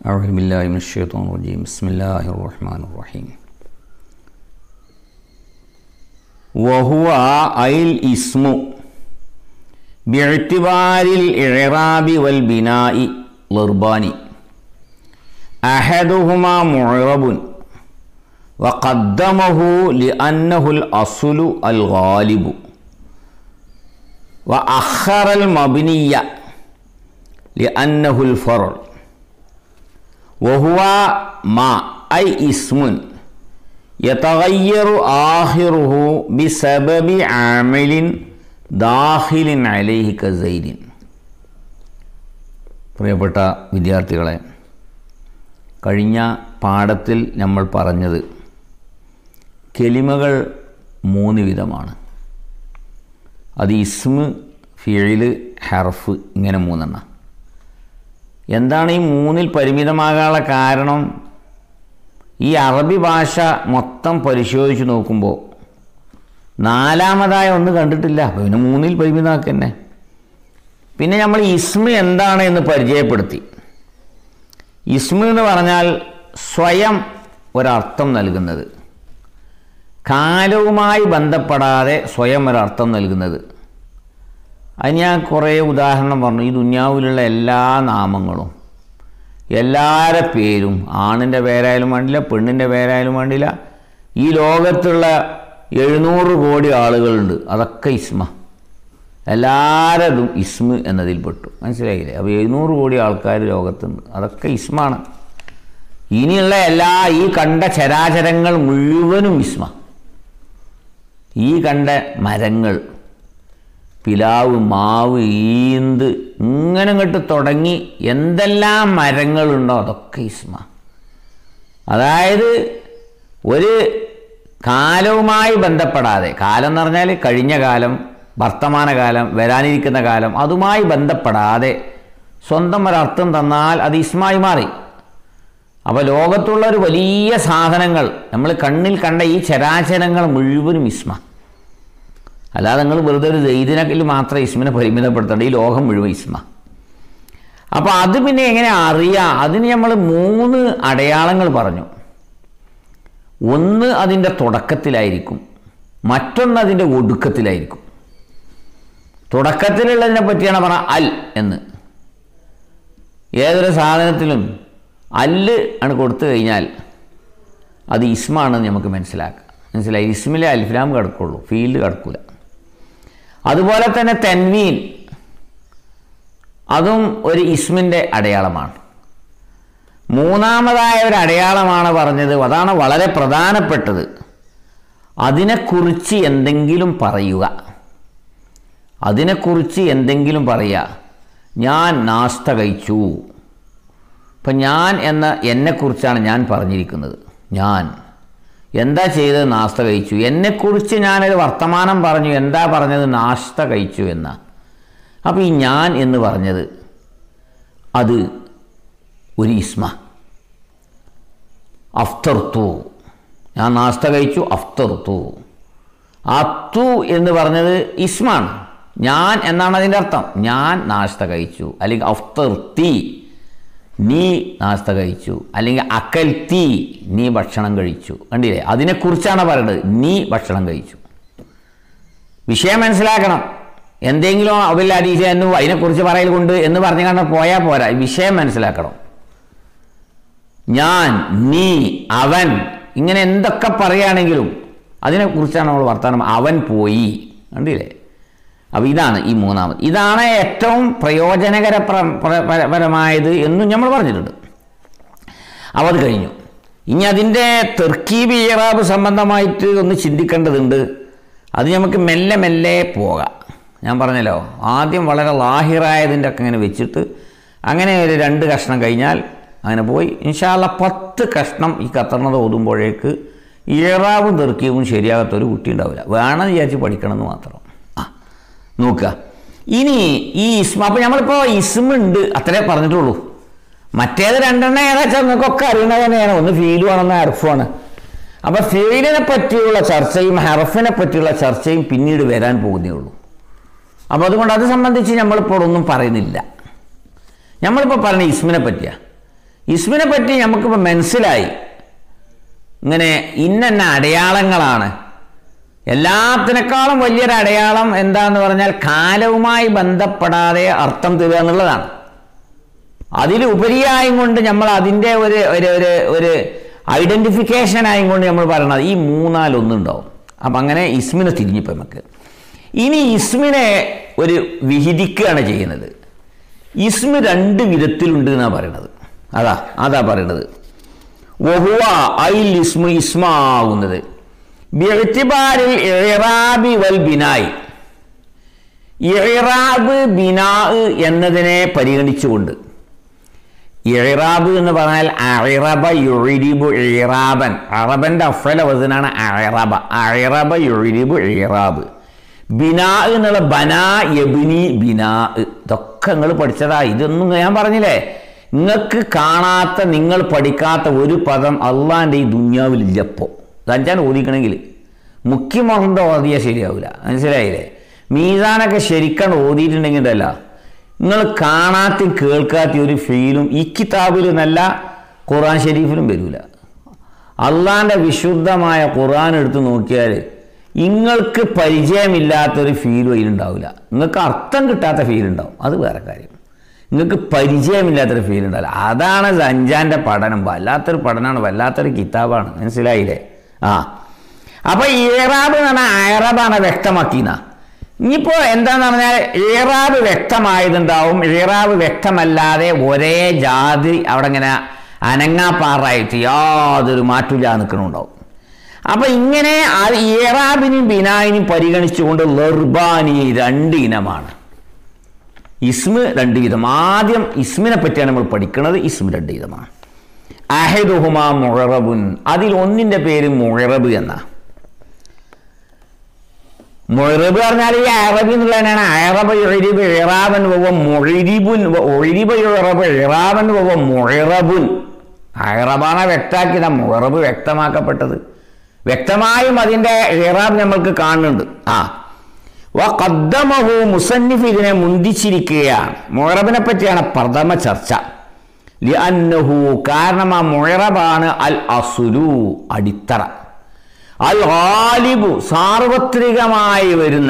أعوذ بالله من الشيطان الرجيم بسم الله الرحمن الرحيم وهو أي الاسم باعتبار الإعراب والبناء ضربان أحدهما معرب وقدمه لأنه الأصل الغالب وأخر المبني لأنه الفرع وهو ما أي اسم يتغير آخره بسبب عامل داخل عليه كزيد പ്രിയപ്പെട്ട വിദ്യാർത്ഥികളെ കഴിഞ്ഞ പാഠത്തിൽ നമ്മൾ പറഞ്ഞത് കെലിമകൾ മൂന്ന് വിധമാണ് അത് ഇസ്മ് ഫിഴില് ഹർഫ് ഇങ്ങനെ മൂന്നെണ്ണം എന്താണ് ഈ മൂന്നിൽ പരിമിതമാകാനുള്ള കാരണം ഈ അറബി ഭാഷ മൊത്തം പരിശോധിച്ച് നോക്കുമ്പോൾ നാലാമതായ ഒന്ന് കണ്ടിട്ടില്ല അപ്പോൾ പിന്നെ മൂന്നിൽ പരിമിതമാക്കുക തന്നെ പിന്നെ നമ്മൾ ഇസ്മ എന്താണ് എന്ന് പരിചയപ്പെടുത്തി ഇസ്മ എന്ന് പറഞ്ഞാൽ സ്വയം ഒരർത്ഥം നൽകുന്നത് കാലവുമായി ബന്ധപ്പെടാതെ സ്വയം ഒരർത്ഥം നൽകുന്നത് അത് ഞാൻ കുറേ ഉദാഹരണം പറഞ്ഞു ഈ ദുന്യാവിലുള്ള എല്ലാ നാമങ്ങളും എല്ലാവരുടെ പേരും ആണിൻ്റെ പേരായാലും വേണ്ടില്ല പെണ്ണിൻ്റെ പേരായാലും വേണ്ടില്ല ഈ ലോകത്തുള്ള എഴുന്നൂറ് കോടി ആളുകളുണ്ട് അതൊക്കെ ഇസ്മ എല്ലാവരതും ഇസ്മ എന്നതിൽപ്പെട്ടു മനസ്സിലായില്ലേ അപ്പോൾ എഴുന്നൂറ് കോടി ആൾക്കാർ ലോകത്തുണ്ട് അതൊക്കെ ഇസ്മാണ് ഇനിയുള്ള എല്ലാ ഈ കണ്ട ചരാചരങ്ങൾ മുഴുവനും ഇസ്മ ഈ കണ്ട മരങ്ങൾ പിലാവ് മാവ് ഈന്ത് ഇങ്ങനെ ഇങ്ങോട്ട് തുടങ്ങി എന്തെല്ലാം മരങ്ങളുണ്ടോ അതൊക്കെ ഇസ്മ അതായത് ഒരു കാലവുമായി ബന്ധപ്പെടാതെ കാലം എന്ന് പറഞ്ഞാൽ കഴിഞ്ഞ കാലം വർത്തമാനകാലം വരാനിരിക്കുന്ന കാലം അതുമായി ബന്ധപ്പെടാതെ സ്വന്തം ഒരർത്ഥം തന്നാൽ അത് ഇസ്മായി മാറി അപ്പോൾ ലോകത്തുള്ള ഒരു വലിയ സാധനങ്ങൾ നമ്മൾ കണ്ണിൽ കണ്ട ഈ ചരാചരങ്ങൾ മുഴുവനും ഇസ്മ അല്ലാതെ നിങ്ങൾ വെറുതെ ഒരു ദൈദിനക്കിൽ മാത്രം ഇസ്മിനെ പരിമിതപ്പെടുത്തേണ്ട ഈ ലോകം മുഴുവൻ ഇസ്മ അപ്പോൾ അത് പിന്നെ എങ്ങനെ അറിയാം അതിന് നമ്മൾ മൂന്ന് അടയാളങ്ങൾ പറഞ്ഞു ഒന്ന് അതിൻ്റെ തുടക്കത്തിലായിരിക്കും മറ്റൊന്ന് അതിൻ്റെ ഒടുക്കത്തിലായിരിക്കും തുടക്കത്തിലുള്ളതിനെ പറ്റിയാണ് പറഞ്ഞ അൽ എന്ന് ഏതൊരു സാധനത്തിലും അല്ല് ആണ് കൊടുത്തു കഴിഞ്ഞാൽ അത് ഇസ്മാണെന്ന് നമുക്ക് മനസ്സിലാക്കാം മനസ്സിലായി ഇസ്മിലെ അൽഫിലാം കിടക്കുള്ളൂ ഫീൽഡ് കിടക്കൂല അതുപോലെ തന്നെ തെൻവീൻ അതും ഒരു ഇസ്മിൻ്റെ അടയാളമാണ് മൂന്നാമതായ ഒരു അടയാളമാണ് പറഞ്ഞത് അതാണ് വളരെ പ്രധാനപ്പെട്ടത് അതിനെക്കുറിച്ച് എന്തെങ്കിലും പറയുക അതിനെക്കുറിച്ച് എന്തെങ്കിലും പറയുക ഞാൻ നാസ്ത കഴിച്ചു ഇപ്പം ഞാൻ എന്ന എന്നെക്കുറിച്ചാണ് ഞാൻ പറഞ്ഞിരിക്കുന്നത് ഞാൻ എന്താ ചെയ്തത് നാസ്ത കഴിച്ചു എന്നെക്കുറിച്ച് ഞാനൊരു വർത്തമാനം പറഞ്ഞു എന്താ പറഞ്ഞത് നാസ്ത കഴിച്ചു എന്ന അപ്പോൾ ഈ ഞാൻ എന്ന് പറഞ്ഞത് അത് ഒരു ഇസ്മ അഫ്തർത്തു ഞാൻ നാസ്ത കഴിച്ചു അഫ്തർത്തു അത്തു എന്ന് പറഞ്ഞത് ഇസ്മാണ് ഞാൻ എന്നാണ് അതിൻ്റെ അർത്ഥം ഞാൻ നാസ്ത കഴിച്ചു അല്ലെങ്കിൽ അഫ്തർത്തി നീ നാസ്ത കഴിച്ചു അല്ലെങ്കിൽ അക്കൽത്തി നീ ഭക്ഷണം കഴിച്ചു കണ്ടില്ലേ അതിനെക്കുറിച്ചാണ് പറയുന്നത് നീ ഭക്ഷണം കഴിച്ചു വിഷയം മനസ്സിലാക്കണം എന്തെങ്കിലും അവൽ അരീശ എന്ന് അതിനെക്കുറിച്ച് പറയൽ കൊണ്ട് എന്ന് പറഞ്ഞു കണ്ട പോയാൽ പോരാ വിഷയം മനസ്സിലാക്കണം ഞാൻ നീ അവൻ ഇങ്ങനെ എന്തൊക്കെ പറയുകയാണെങ്കിലും അതിനെക്കുറിച്ചാണ് നമ്മൾ വർത്തമാനം അവൻ പോയി കണ്ടില്ലേ അപ്പോൾ ഇതാണ് ഈ മൂന്നാമത് ഇതാണ് ഏറ്റവും പ്രയോജനകരപരമായത് എന്നും നമ്മൾ പറഞ്ഞിട്ടുണ്ട് അപ്പോൾ അത് കഴിഞ്ഞു ഇനി അതിൻ്റെ തെർക്കീബ് ഇറാബ് സംബന്ധമായിട്ട് ഒന്ന് ചിന്തിക്കേണ്ടതുണ്ട് അത് നമുക്ക് മെല്ലെ മെല്ലെ പോകാം ഞാൻ പറഞ്ഞല്ലോ ആദ്യം വളരെ ലാഹിറായതിൻ്റെ ഒക്കെ ഇങ്ങനെ വെച്ചിട്ട് അങ്ങനെ ഒരു രണ്ട് കഷ്ണം കഴിഞ്ഞാൽ അങ്ങനെ പോയി ഇൻഷാല്ല പത്ത് കഷ്ണം ഈ കത്തർണത് ഓതുമ്പോഴേക്ക് ഇറാബും തെർക്കീബും ശരിയാകാത്തൊരു കുട്ടി ഉണ്ടാവില്ല വേണമെന്ന് വിചാരിച്ച് പഠിക്കണമെന്ന് മാത്രം ആ നോക്കുക ഇനി ഈ ഇസ്മ അപ്പോൾ നമ്മളിപ്പോൾ ഇസ്മ ഉണ്ട് അത്രേ പറഞ്ഞിട്ടുള്ളൂ മറ്റേത് രണ്ടെണ്ണം ഏതാ വെച്ചാൽ നിങ്ങൾക്കൊക്കെ അറിയുന്നത് തന്നെയാണ് ഒന്ന് ഫീലും ആണെന്ന് ഹർഫുമാണ് അപ്പോൾ ഫീലിനെ പറ്റിയുള്ള ചർച്ചയും ഹർഫിനെ പറ്റിയുള്ള ചർച്ചയും പിന്നീട് വരാൻ പോകുന്നേ ഉള്ളൂ അപ്പോൾ അതുകൊണ്ട് അത് സംബന്ധിച്ച് നമ്മളിപ്പോൾ ഒന്നും പറയുന്നില്ല നമ്മളിപ്പോൾ പറഞ്ഞ ഇസ്മിനെ പറ്റിയാണ് ഇസ്മിനെ പറ്റി നമുക്കിപ്പോൾ മനസ്സിലായി ഇങ്ങനെ ഇന്നന്ന അടയാളങ്ങളാണ് എല്ലാത്തിനേക്കാളും വലിയൊരു അടയാളം എന്താന്ന് പറഞ്ഞാൽ കാലവുമായി ബന്ധപ്പെടാതെ അർത്ഥം തരിക എന്നുള്ളതാണ് അതിലുപരിയായും കൊണ്ട് നമ്മൾ അതിൻ്റെ ഒരു ഒരു ഒരു ഒരു ഐഡൻറ്റിഫിക്കേഷൻ ആയും കൊണ്ട് നമ്മൾ പറയണത് ഈ മൂന്നാലൊന്നുണ്ടാവും അപ്പം അങ്ങനെ ഇസ്മിനെ തിരിഞ്ഞിപ്പോൾ നമുക്ക് ഇനി ഇസ്മിനെ ഒരു വിഹിതിക്കുകയാണ് ചെയ്യുന്നത് ഇസ്മി രണ്ട് വിധത്തിലുണ്ട് എന്നാണ് പറയണത് അതാ അതാ പറയണത് വഹുവ ഐൽ ഇസ്മു ഇസ്മാകുന്നത് ബിഅ്തിബാരിൽ ഇറാബി വൽ ബിനായി ഇറാബ് ബിനാ എന്നതിനെ പരിഗണിച്ചുകൊണ്ട് ഇറാബ് എന്ന് പറഞ്ഞാൽ അറബ യുഴിരിബു ഇറാബൻ അറബന്റെ അഫല വസനാണ് അറബ അറബ യുഴിരിബു ഇറാബ് ബിനാ എന്നുള്ള ബനാ യബിനി ബിനാ ഇതൊക്കെ നിങ്ങൾ പഠിച്ചതാ ഇതൊന്നും ഞാൻ പറഞ്ഞില്ലേ നിങ്ങൾക്ക് കാണാത്ത നിങ്ങൾ പഠിക്കാത്ത ഒരു പദം അള്ളാൻ്റെ ഈ ദുന്യാവിലില്ലപ്പോൾ അഞ്ചാൻ ഓദിക്കണമെങ്കിൽ മുഖ്യമന്ത്രി ഓതിയാൽ ശരിയാവില്ല മനസ്സിലായില്ലേ മീസാനൊക്കെ ശരിക്കാണ് ഓതിയിട്ടുണ്ടെങ്കിൽ ഉണ്ടല്ല നിങ്ങൾ കാണാത്ത കേൾക്കാത്ത ഒരു ഫീലും ഈ കിതാബിൽ നല്ല ഖുറാൻ ഷരീഫിലും വരില്ല അള്ളാൻ്റെ വിശുദ്ധമായ ഖുറാൻ എടുത്ത് നോക്കിയാൽ നിങ്ങൾക്ക് പരിചയമില്ലാത്തൊരു ഫീലും അതിലുണ്ടാവില്ല നിങ്ങൾക്ക് അർത്ഥം കിട്ടാത്ത ഫീൽ ഉണ്ടാവും അത് വേറെ കാര്യം നിങ്ങൾക്ക് പരിചയമില്ലാത്തൊരു ഫീൽ ഉണ്ടാവില്ല അതാണ് സഞ്ചാൻ്റെ പഠനം വല്ലാത്തൊരു പഠനമാണ് വല്ലാത്തൊരു കിതാബാണ് മനസ്സിലായില്ലേ ആ അപ്പോൾ ഇറാബ് എന്ന് പറഞ്ഞാൽ അയറബാണ് വ്യക്തമാക്കിന ഇനിയിപ്പോൾ എന്താന്ന് പറഞ്ഞാൽ ഇറാബ് വ്യക്തമായതുണ്ടാവും ഇറാബ് വ്യക്തമല്ലാതെ ഒരേ ജാതി അവിടെ ഇങ്ങനെ അനങ്ങാപ്പാറായിട്ട് യാതൊരു മാറ്റമില്ലാതെ നിൽക്കണുണ്ടാവും അപ്പൊ ഇങ്ങനെ ഇറാബിനും ബിനായിനും പരിഗണിച്ചുകൊണ്ട് ലർബാനി രണ്ട് ഇനമാണ് ഇസ്മ് രണ്ട് വിധം ആദ്യം ഇസ്മിനെ പറ്റിയാണ് നമ്മൾ പഠിക്കുന്നത് ഇസ്മ് രണ്ട് വിധമാണ് അഹദുഹുമ മുഴറബുൻ അതിൽ ഒന്നിന്റെ പേര് മുഴറബ് എന്ന മുഴറബ് പറഞ്ഞാൽ ഈ അറബി എന്നുള്ളതിനാണ് അറബ് ഒഴിരിബ് ഇറാബൻ പോവ മൊഴിരിബുൻ ഒഴിരിബ് ഇറബ് ഇറാബൻ പോവ മുഴറബുൻ അറബാണ് വ്യക്താക്കിയത് മുഴറബ് വ്യക്തമാക്കപ്പെട്ടത് വ്യക്തമായും അതിൻ്റെ ഇറാബ് നമ്മൾക്ക് കാണുന്നുണ്ട് ആ വഖദ്ദമഹു മുസന്നിഫ് ഇതിനെ മുന്തിച്ചിരിക്കുകയാണ് മുഴറബിനെ പറ്റിയാണ് പ്രഥമ ചർച്ച ലിഅന്നഹു കാരണം ആ മുഴറബാണ് അൽ അസുലു അടിത്തറ അൽ ഹാലിബു സാർവത്രികമായി വരുന്ന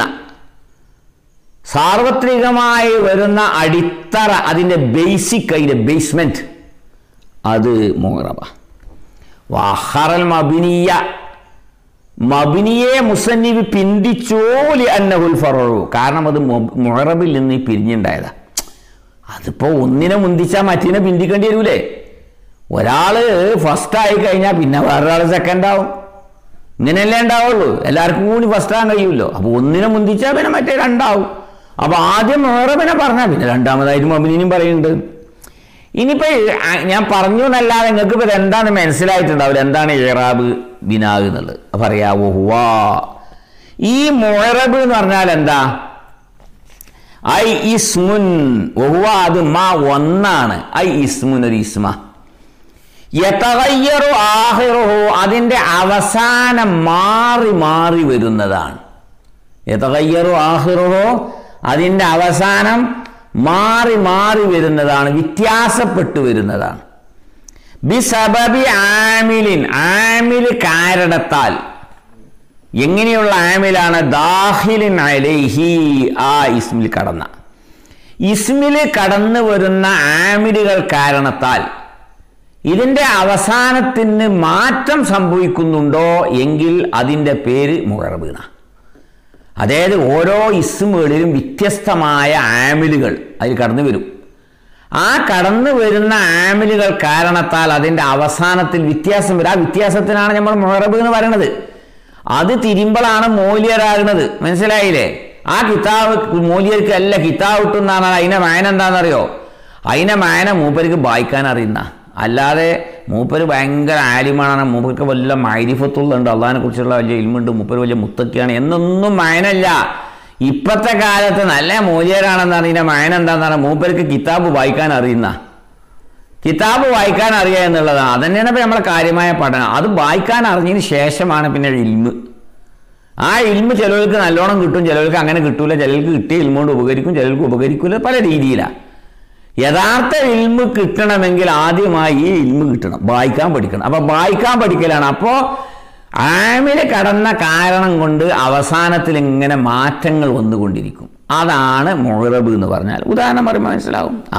സാർവത്രികമായി വരുന്ന അടിത്തറ അതിൻ്റെ ബേസിക് അതിൻ്റെ ബേസ്മെന്റ് അത് മുഹറബ വാഹറൽ മബിനിയ മബിനിയെ മുസന്നിബ് പിന്തിച്ചോലി അന്നഹുൽ ഫറു കാരണം അത് മുഹറബിൽ നിന്ന് പിരിഞ്ഞുണ്ടായതാ അതിപ്പോൾ ഒന്നിനെ മുന്തിച്ചാൽ മറ്റിനെ പിന്തിക്കേണ്ടി വരൂലേ ഒരാൾ ഫസ്റ്റ് ആയി കഴിഞ്ഞാൽ പിന്നെ വേറൊരാൾ സെക്കൻഡ് ആവും ഇങ്ങനെയല്ലേ ഉണ്ടാവുള്ളൂ എല്ലാവർക്കും കൂടി ഫസ്റ്റ് ആകാൻ കഴിയുമല്ലോ അപ്പോൾ ഒന്നിനെ മുന്തിച്ചാൽ പിന്നെ മറ്റേ രണ്ടാവും അപ്പോൾ ആദ്യം മുഹറബിനെ പറഞ്ഞാൽ പിന്നെ രണ്ടാമതായിട്ട് മബിനിനും പറയുന്നുണ്ട് ഇനിയിപ്പോൾ ഞാൻ പറഞ്ഞു എന്നല്ലാതെ നിങ്ങൾക്ക് ഇപ്പോൾ എന്താണ് മനസ്സിലായിട്ടുണ്ടാവില്ല എന്താണ് ഇറാബ് ബിനാഗ് എന്നുള്ളത് പറയാവോ വാ ഈ മുഴറബ് എന്ന് പറഞ്ഞാൽ എന്താ ഐ ഇസ്മുൻ ഒഹുവ അത് മാ ഒന്നാണ് ഐ ഇസ്മുൻ ഒരു ഇസ്മ യതഗയ്യറു ആഹിറുഹു അതിൻ്റെ അവസാനം മാറി മാറി വരുന്നതാണ് യതഗയ്യറു ആഹിറുഹു അതിൻ്റെ അവസാനം മാറി മാറി വരുന്നതാണ് വ്യത്യാസപ്പെട്ടു വരുന്നതാണ് ബിസബബി ആമിലിൻ ആമിൽ കാരണത്താൽ എങ്ങനെയുള്ള ആമിലാണ് ദാഹിലിൻ അലൈഹി ആ ഇസ്മിൽ കടന്ന ഇസ്മിൽ കടന്നു വരുന്ന ആമിലുകൾ കാരണത്താൽ ഇതിൻ്റെ അവസാനത്തിന് മാറ്റം സംഭവിക്കുന്നുണ്ടോ എങ്കിൽ അതിൻ്റെ പേര് മുഴറബീണ അതായത് ഓരോ ഇസ്മുകളിലും വ്യത്യസ്തമായ ആമിലുകൾ അതിൽ കടന്നു വരും ആ കടന്നു വരുന്ന ആമിലുകൾ കാരണത്താൽ അതിൻ്റെ അവസാനത്തിൽ വ്യത്യാസം വരും ആ വ്യത്യാസത്തിനാണ് നമ്മൾ മുഹറബ് എന്ന് പറയുന്നത് അത് തിരുമ്പളാണ് മൂല്യരാകുന്നത് മനസ്സിലായില്ലേ ആ കിതാബ് മൂല്യർക്ക് അല്ല കിതാബ് കിട്ടുന്നതാണ് അതിനെ മായന എന്താണെന്നറിയോ അതിനെ മായന മൂപ്പർക്ക് വായിക്കാൻ അറിയുന്ന അല്ലാതെ മൂപ്പര് ഭയങ്കര ആലിമാണ് മൂപ്പർക്ക് വല്ല മൈരിഫത്തുള്ളുണ്ട് അള്ളഹാനെ കുറിച്ചുള്ള വലിയ ഇൽമുണ്ട് മൂപ്പര് വലിയ മുത്തക്കിയാണ് എന്നൊന്നും മയനല്ല ഇപ്പോഴത്തെ കാലത്ത് നല്ല മൂല്യരാണെന്ന് അറിയുന്ന മയൻ എന്താണെന്ന് മൂപ്പർക്ക് കിതാബ് വായിക്കാൻ അറിയുന്ന കിതാബ് വായിക്കാൻ അറിയുക എന്നുള്ളതാണ് അതന്നെയാണ് ഇപ്പം നമ്മളെ കാര്യമായ പഠനം അത് വായിക്കാൻ അറിഞ്ഞതിന് ശേഷമാണ് പിന്നെ ഇൽമ് ആ ഇൽമ് ചിലർക്ക് നല്ലോണം കിട്ടും ചിലർക്ക് അങ്ങനെ കിട്ടൂല ചിലർക്ക് കിട്ടിയ ഇൽമ കൊണ്ട് ഉപകരിക്കും ചിലർക്ക് ഉപകരിക്കില്ല പല രീതിയിലാണ് യഥാർത്ഥ ഇൽമ് കിട്ടണമെങ്കിൽ ആദ്യമായി ഈ ഇൽമ് കിട്ടണം വായിക്കാൻ പഠിക്കണം അപ്പൊ വായിക്കാൻ പഠിക്കലാണ് അപ്പോൾ ആമില് കടന്ന കാരണം കൊണ്ട് അവസാനത്തിൽ ഇങ്ങനെ മാറ്റങ്ങൾ വന്നുകൊണ്ടിരിക്കും അതാണ് മൊഹറബ് എന്ന് പറഞ്ഞാൽ ഉദാഹരണം പറയുമ്പോൾ മനസ്സിലാവും ആ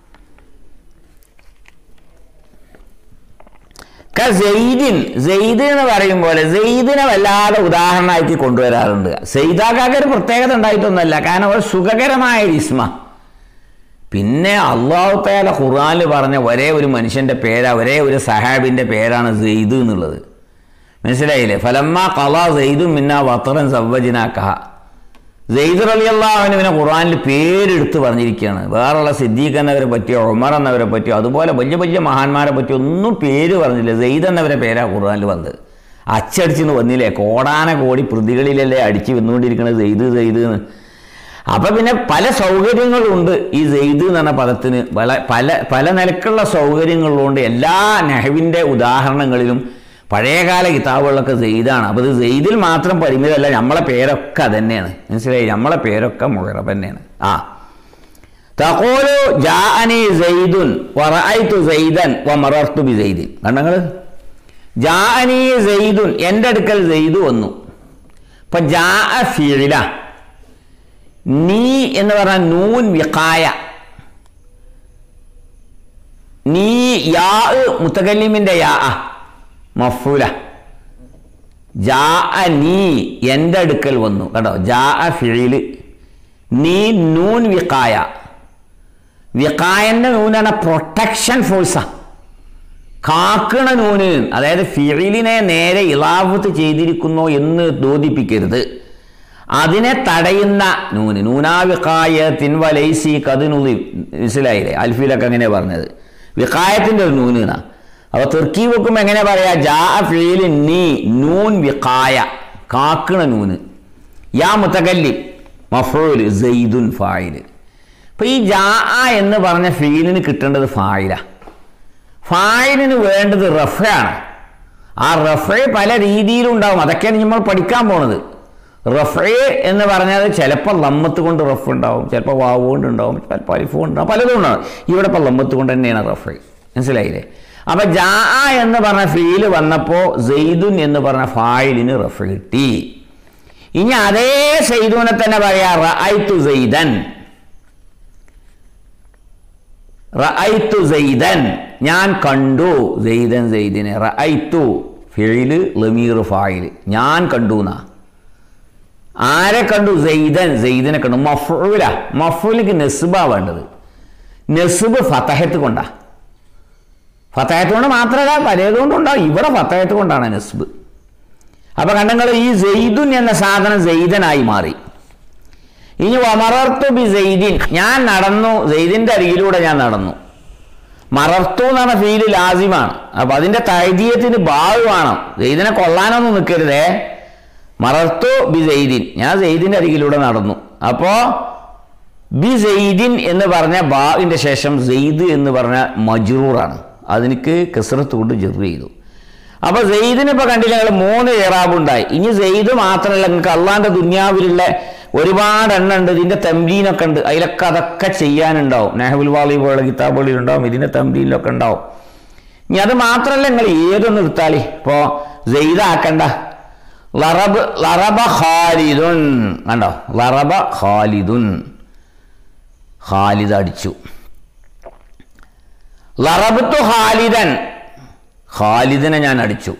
സെയ്ദിൻ സെയ്ദ് എന്ന് പറയും പോലെ സെയ്ദിനെ വല്ലാതെ ഉദാഹരണമാക്കി കൊണ്ടുവരാറുണ്ട് സെയ്ദാക്കാക്ക് ഒരു പ്രത്യേകത ഉണ്ടായിട്ടൊന്നുമല്ല കാരണം ഒരു സുഖകരമായ ഒരു ഇസ്മ പിന്നെ അള്ളാഹു താല ഖുർആാനിൽ പറഞ്ഞ ഒരേ ഒരു മനുഷ്യന്റെ പേരാ ഒരേ ഒരു സഹാബിന്റെ പേരാണ് സെയ്ദ് എന്നുള്ളത് മനസ്സിലായില്ലേ ഫലമ്മ കല സെയ്ദും മിന്ന വത്തറൻ സവ്വജിന കഹ സെയ്ദ് അലി അള്ളാഹുവിന് പിന്നെ ഖുർആാനിൽ പേരെടുത്ത് പറഞ്ഞിരിക്കുകയാണ് വേറെയുള്ള സിദ്ദീഖ് എന്നവരെ പറ്റിയോ ഉമർ എന്നവരെ പറ്റിയോ അതുപോലെ വലിയ വലിയ മഹാന്മാരെ പറ്റിയോ ഒന്നും പേര് പറഞ്ഞില്ല സെയ്ദ് എന്നവരെ പേരാ ഖുർആാനിൽ വന്നത് അച്ചടിച്ചിന്ന് വന്നില്ലേ കോടാന കോടി പ്രതികളിലല്ലേ അടിച്ച് വന്നുകൊണ്ടിരിക്കുന്നത് സെയ്ദ് സെയ്ദ് എന്ന് അപ്പൊ പിന്നെ പല സൗകര്യങ്ങളുണ്ട് ഈ സെയ്ദ് എന്ന് പറഞ്ഞ പദത്തിന് പല പല പല നിലക്കുള്ള സൗകര്യങ്ങളുണ്ട് എല്ലാ നെഹവിൻ്റെ ഉദാഹരണങ്ങളിലും പഴയകാല കിതാബുകളൊക്കെ സെയ്ദാണ് അപ്പോൾ ഇത് സെയ്ദിൽ മാത്രം പരിമിതമല്ല നമ്മളെ പേരൊക്കെ തന്നെയാണ് മനസ്സിലായി നമ്മളെ പേരൊക്കെ മുഹറബ് തന്നെയാണ് ആ തഖോലു ജാഅനി സെയ്ദുൻ വറഅയ്തു സെയ്ദൻ വമറർതു ബി സെയ്ദിൻ കണ്ടങ്ങൾ ജാഅനി സെയ്ദുൻ എൻ്റെ അടുക്കൽ സെയ്ദ് വന്നു ഇപ്പൊ ജാഅ ഫീല നീ എന്ന് പറഞ്ഞ നൂൻ വിഖായ നീ യാ മുത്തകല്ലിമിന്റെ യാ മഫൂല ജാ നീ എൻ്റെ അടുക്കൽ വന്നു കേട്ടോ ജാ ഫിഴില് നീ നൂൻ വിഖായ വിഖായന്റെ നൂനാണ് പ്രൊട്ടക്ഷൻ ഫോഴ്സാ കാക്കണ നൂന് അതായത് ഫിഴിലിനെ നേരെ ഇലാവത്ത് ചെയ്തിരിക്കുന്നു എന്ന് ബോധിപ്പിക്കരുത് അതിനെ തടയുന്ന നൂന് നൂനാവിക്കായ തിൻവലൈസി കതിനുളി മനസ്സിലായില്ലേ അൽഫിലൊക്കെ അങ്ങനെ പറഞ്ഞത് വിക്കായത്തിൻ്റെ ഒരു നൂന് എന്നാ അപ്പൊ തുർക്കി വെക്കുമ്പോൾ എങ്ങനെ പറയാ ജാ ഫീല് നീ നൂൻ വിക്കായ കാക്കണ നൂന് യാ മുത്തകല്ലി മഫൂല് സെയ്ദുൻ ഫായില് അപ്പൊ ഈ ജാ എന്ന് പറഞ്ഞ ഫീലിന് കിട്ടേണ്ടത് ഫായില ഫായിലിന് വേണ്ടത് റഫയാണ് ആ റഫ പല രീതിയിലുണ്ടാവും അതൊക്കെയാണ് നമ്മൾ പഠിക്കാൻ പോണത് റഫേ എന്ന് പറഞ്ഞാൽ ചിലപ്പോൾ ലമ്മത്ത് കൊണ്ട് റഫ് ഉണ്ടാവും ചിലപ്പോൾ വാവ് കൊണ്ട് ഉണ്ടാവും ചിലപ്പോൾ അലിഫ് കൊണ്ട് ഉണ്ടാവും പലതും ഉണ്ടാവും ഇവിടെ ഇപ്പോൾ ലമ്മത്ത് കൊണ്ട് തന്നെയാണ് റഫേ മനസ്സിലായില്ലേ അപ്പൊ ജാ എന്ന് പറഞ്ഞ ഫീല് വന്നപ്പോൾ സെയ്ദുൻ എന്ന് പറഞ്ഞ ഫായിലിന് റഫ് കിട്ടി ഇനി അതേ സെയ്ദുനെ തന്നെ പറയാ റഅയ്തു സെയ്ദൻ റഅയ്തു സെയ്ദൻ ഞാൻ കണ്ടു സെയ്ദൻ സെയ്ദിനെ റഅയ്തു ഫിഴില് ലമീർ ഫായില് ഞാൻ കണ്ടു എന്നാ ആരെ കണ്ടു സെയ്ദൻ സെയ്ദിനെ കണ്ടു മഫൂല മഫൂലിക്ക് നെസ്ബ വേണ്ടത് നെസ്ബ് ഫതഹത്ത് കൊണ്ടാ ഫതഹത്ത് കൊണ്ട് മാത്രമല്ല പലതുകൊണ്ടും ഉണ്ടാവും ഇവിടെ ഫതഹത്ത് കൊണ്ടാണ് നെസ്ബ് അപ്പൊ കണ്ടങ്ങൾ ഈ സെയ്ദുൻ എന്ന സാധനം സെയ്ദനായി മാറി ഇനി വമറർത്തു ബി സെയ്ദിൻ ഞാൻ നടന്നു സെയ്ദിന്റെ അരികിലൂടെ ഞാൻ നടന്നു മറർത്തു എന്ന് പറഞ്ഞ ഫീല് ലാസിമാണ് അപ്പൊ അതിന്റെ തൈതീയത്തിന് ബാവ് വേണം സെയ്ദിനെ കൊള്ളാനൊന്നും നിൽക്കരുതേ മറർത്തു ബി സെയ്ദിൻ ഞാൻ സെയ്ദിന്റെ അരികിലൂടെ നടന്നു അപ്പോ ബി സെയ്ദിൻ എന്ന് പറഞ്ഞ ബാവിന്റെ ശേഷം സെയ്ദ് എന്ന് പറഞ്ഞ മജ്റൂറാണ് അതിനിക്ക് കസറത്ത് കൊണ്ട് ജെറു ചെയ്തു അപ്പൊ സെയ്ദിന് ഇപ്പൊ കണ്ടില്ല ഞങ്ങൾ മൂന്ന് ഇറാബുണ്ടായി ഇനി സെയ്ദ് മാത്രമല്ല നിങ്ങൾക്ക് അള്ളാന്റെ ദുന്യാവിലുള്ള ഒരുപാട് എണ്ണം ഉണ്ട് ഇതിന്റെ തംലീനൊക്കെ ഉണ്ട് അതിലൊക്കെ അതൊക്കെ ചെയ്യാനുണ്ടാവും നെഹബുൽ വാളി പോലുള്ള കിതാബുകളിൽ ഉണ്ടാവും ഇതിന്റെ തംലീനിലൊക്കെ ഉണ്ടാവും ഇനി അത് മാത്രമല്ല നിങ്ങൾ ഏതൊന്ന് എടുത്താലേ ഇപ്പോ സെയ്ദാക്കണ്ട ലറബ് ലറബ ഖാലിദുൻ കണ്ടോ ലറബ ഖാലിദുൻ ഖാലിദ് അടിച്ചു ലറബത്തു ഖാലിദൻ ഖാലിദിനെ ഞാൻ അടിച്ചു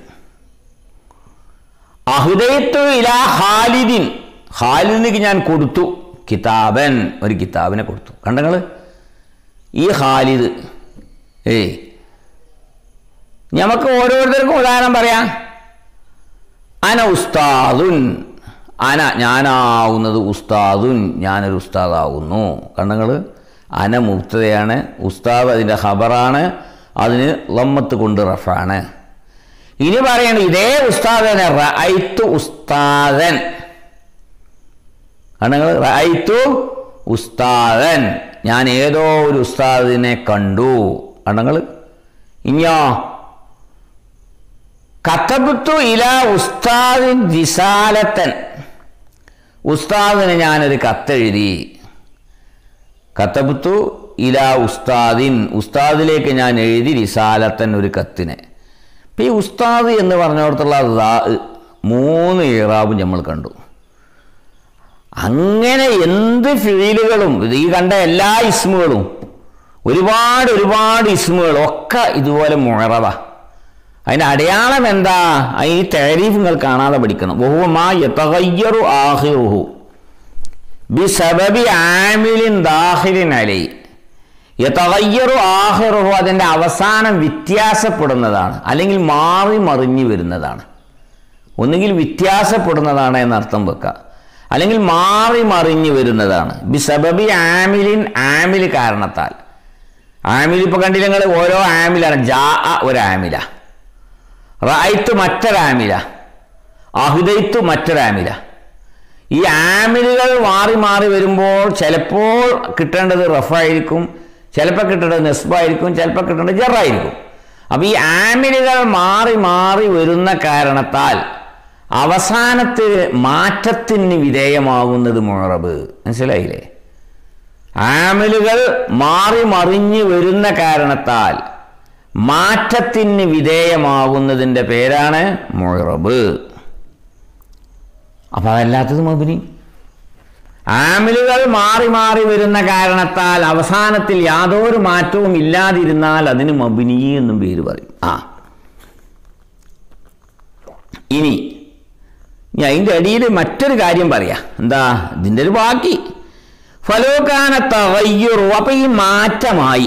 അഹുദയത്തു ഇല ഖാലിദിൻ ഖാലിദിന് ഞാൻ കൊടുത്തു കിതാബൻ ഒരു കിതാബിനെ കൊടുത്തു കണ്ടങ്ങള് ഈ ഖാലിദ് ഏയ് നമുക്ക് ഓരോരുത്തർക്കും ഉദാഹരണം പറയാം അന ഉസ്താദുൻ അന ഞാനാവുന്നത് ഉസ്താദുൻ ഞാനൊരു ഉസ്താദാവുന്നു കണ്ടങ്ങൾ അന മുക്തതയാണ് ഉസ്താദ് അതിൻ്റെ ഖബറാണ് അതിന് ലമ്മത്ത് കൊണ്ട് റഫാണ് ഇനി പറയണ ഇതേ ഉസ്താദനെ റഅയ്ത്തു ഉസ്താദൻ കണ്ടങ്ങൾ റഅയ്ത്തു ഉസ്താദൻ ഞാൻ ഏതോ ഒരു ഉസ്താദിനെ കണ്ടു കണ്ടങ്ങൾ ഇനിയോ കത്തബുത്തു ഇല ഉസ്താദിൻ ജിസാലത്തൻ ഉസ്താദിന് ഞാനൊരു കത്തെഴുതി കത്തബുത്തു ഇലാ ഉസ്താദിൻ ഉസ്താദിലേക്ക് ഞാൻ എഴുതി റിസാലത്തൻ ഒരു കത്തിനെ ഇപ്പം ഈ ഉസ്താദ് എന്ന് പറഞ്ഞിടത്തുള്ള ദാ മൂന്ന് ഇറാബും നമ്മൾ കണ്ടു അങ്ങനെ എന്ത് ഫീലുകളും ഇത് ഈ കണ്ട എല്ലാ ഇസ്മുകളും ഒരുപാട് ഒരുപാട് ഇസ്മുകൾ ഒക്കെ ഇതുപോലെ മുഴറവ അതിൻ്റെ അടയാളം എന്താ ഈ താരീഫ് നിങ്ങൾ കാണാതെ പഠിക്കണം ബഹുമാ യതഗയ്യറു ആഹിറുഹു ബിസബബി ആമിലിൻ ദാഹിലിൻ അലൈ യതഗയ്യറു ആഹിറുഹു അതിൻ്റെ അവസാനം വ്യത്യാസപ്പെടുന്നതാണ് അല്ലെങ്കിൽ മാറി മറിഞ്ഞു വരുന്നതാണ് ഒന്നുകിൽ വ്യത്യാസപ്പെടുന്നതാണ് എന്നർത്ഥം വെക്കുക അല്ലെങ്കിൽ മാറി മറിഞ്ഞു വരുന്നതാണ് ബിസബബി ആമിലിൻ ആമിൽ കാരണത്താൽ ആമിൽ ഇപ്പോൾ കണ്ടില്ല നിങ്ങൾ ഓരോ ആമിലാണ് ജാ ഒരു ആമില റായിത്ത് മറ്റൊരാമില അഹുദൈത്ത് മറ്റൊരാമില ഈ ആമിലുകൾ മാറി മാറി വരുമ്പോൾ ചിലപ്പോൾ കിട്ടേണ്ടത് റഫായിരിക്കും ചിലപ്പോൾ കിട്ടേണ്ടത് നെസ്ബായിരിക്കും ചിലപ്പോൾ കിട്ടേണ്ടത് ജറായിരിക്കും അപ്പോൾ ഈ ആമിലുകൾ മാറി മാറി വരുന്ന കാരണത്താൽ അവസാനത്തിൽ മാറ്റത്തിന് വിധേയമാകുന്നത് മുഴറബ് മനസ്സിലായില്ലേ ആമിലുകൾ മാറി മറിഞ്ഞു വരുന്ന കാരണത്താൽ മാറ്റത്തിന് വിധേയമാകുന്നതിൻ്റെ പേരാണ് മുഴറബ് അപ്പം അതല്ലാത്തത് മബിനി ആമിലുകൾ മാറി മാറി വരുന്ന കാരണത്താൽ അവസാനത്തിൽ യാതൊരു മാറ്റവും ഇല്ലാതിരുന്നാൽ അതിന് മബിനി എന്നും പേര് പറയും ആ ഇനി ഇനി അതിൻ്റെ അടിയിൽ മറ്റൊരു കാര്യം പറയാം എന്താ ഇതിൻ്റെ ഒരു ബാക്കി ഫലോകാന തവയ്യുറു അപ്പം ഈ മാറ്റമായി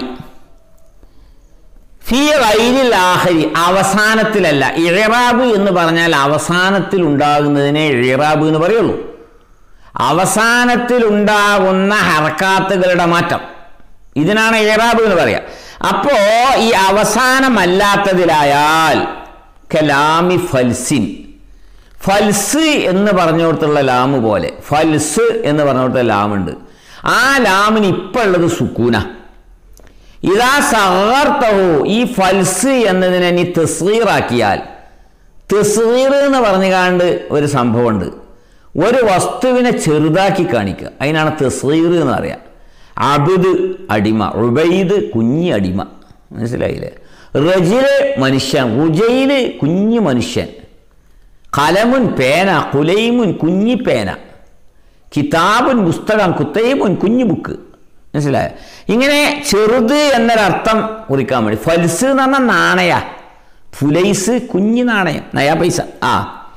ഫി ഗൈരിൽ ആഹരി അവസാനത്തിലല്ല ഇഴറാബ് എന്ന് പറഞ്ഞാൽ അവസാനത്തിൽ ഉണ്ടാകുന്നതിനെ ഇഴറാബ് എന്ന് പറയുള്ളൂ അവസാനത്തിൽ ഉണ്ടാകുന്ന ഹർക്കാത്തുകളുടെ മാറ്റം ഇതിനാണ് ഇഴറാബ് എന്ന് പറയാ അപ്പോ ഈ അവസാനമല്ലാത്തതിലായാൽ കലാമി ഫൽസിൻ ഫൽസ് എന്ന് പറഞ്ഞോടത്തുള്ള ലാമ് പോലെ ഫൽസ് എന്ന് പറഞ്ഞോടത്തുള്ള ലാമുണ്ട് ആ ലാമിന് ഇപ്പം ഉള്ളത് സുക്കൂന ഇതാ സഹർത്തഹു ഈ ഫൽസ് എന്നതിനെ നീ തെസ്വീറാക്കിയാൽ തെസ്വീർ എന്ന് പറഞ്ഞു കാണ്ട് ഒരു സംഭവമുണ്ട് ഒരു വസ്തുവിനെ ചെറുതാക്കി കാണിക്കുക അതിനാണ് തെസ്വീർ എന്ന് പറയാം അബുദ് അടിമ ഉബൈദ് കുഞ്ഞി അടിമ മനസ്സിലായില്ലേ റജില് മനുഷ്യൻ ഉജയില് കുഞ്ഞു മനുഷ്യൻ കലമുൻ പേന കുലൈമുൻ കുഞ്ഞി പേന കിതാബുൻ പുസ്തകം കുത്തൈമുൻ കുഞ്ഞു ബുക്ക് മനസ്സിലായോ ഇങ്ങനെ ചെറുത് എന്നൊരർത്ഥം കുറിക്കാൻ വേണ്ടി ഫൽസ് എന്ന് പറഞ്ഞാൽ നാണയ ഫുലൈസ് കുഞ്ഞു നാണയം നയാ പൈസ ആ